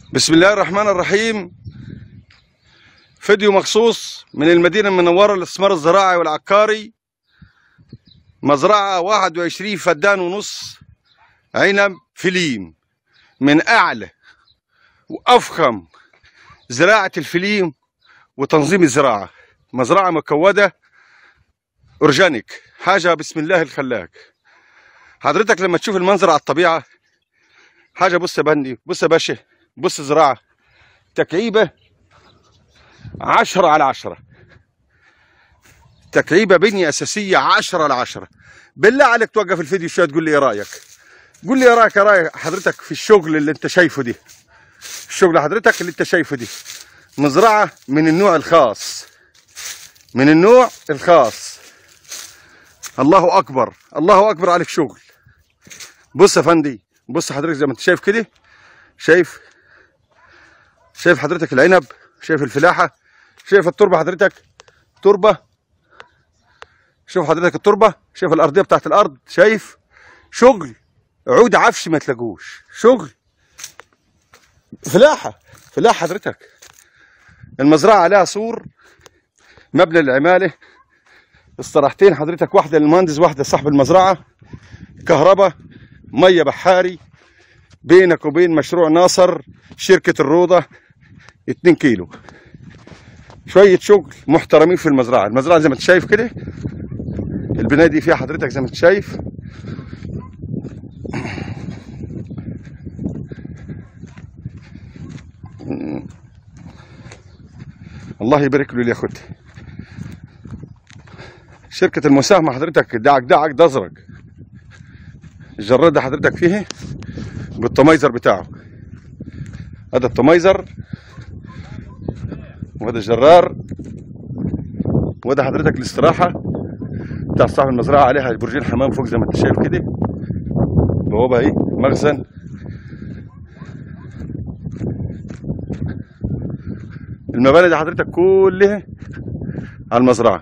بسم الله الرحمن الرحيم فيديو مخصوص من المدينة المنورة للاستثمار الزراعي والعقاري مزرعة 21 فدان ونص عنب فليم من أعلى وأفخم زراعة الفليم وتنظيم الزراعة مزرعة مكودة أورجانيك حاجة بسم الله الخلاق حضرتك لما تشوف المنظر على الطبيعة حاجة بص يا بندي بص يا باشا بص الزراعة تكعيبة عشرة على عشرة تكعيبة بنية أساسية عشرة على عشرة بالله عليك توقف الفيديو شوية تقول لي إيه رأيك قول لي إيه رأيك يا رأيك حضرتك في الشغل اللي أنت شايفه دي الشغل حضرتك اللي أنت شايفه دي مزرعة من النوع الخاص من النوع الخاص الله أكبر الله أكبر عليك شغل بص يا فندي بص حضرتك زي ما أنت شايف كده شايف شايف حضرتك العنب شايف الفلاحة شايف التربة حضرتك تربة شوف حضرتك التربة شايف الأرضية بتاعت الأرض شايف شغل عود عفش ما تلاقوش شغل فلاحة فلاحة حضرتك المزرعة عليها سور مبنى للعمالة استراحتين حضرتك واحدة للمهندس واحدة لصاحب المزرعة كهرباء مية بحاري بينك وبين مشروع ناصر شركة الروضة 2 كيلو شوية شغل محترمين في المزرعة المزرعة زي ما انت شايف كده البناية دي فيها حضرتك زي ما انت شايف الله يبارك له اليخوت شركة المساهمة حضرتك دعك دعك دزرق الجراد ده حضرتك فيه بالطميزر بتاعه هذا الطميزر وهذا الجرار وده حضرتك الاستراحة بتاع صاحب المزرعة عليها برجين حمام فوق زي ما انت شايف كده بوابة ايه مخزن المباني دي حضرتك كلها على المزرعة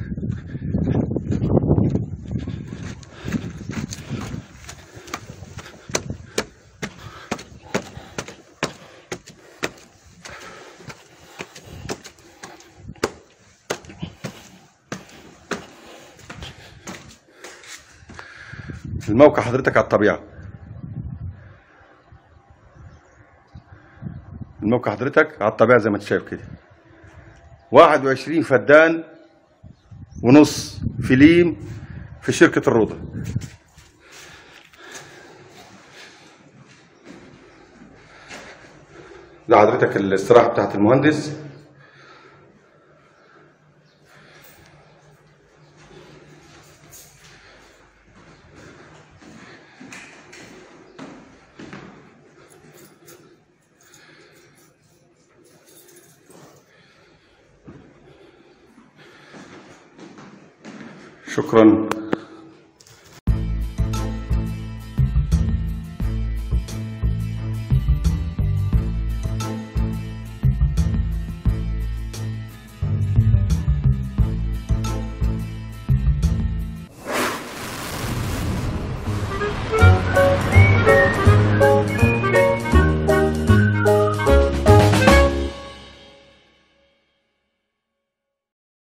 الموقع حضرتك على الطبيعة الموقع حضرتك على الطبيعة زي ما انت شايف كده 21 فدان ونص فيليم في شركة الروضة ده حضرتك الاستراحة بتاعت المهندس شكرا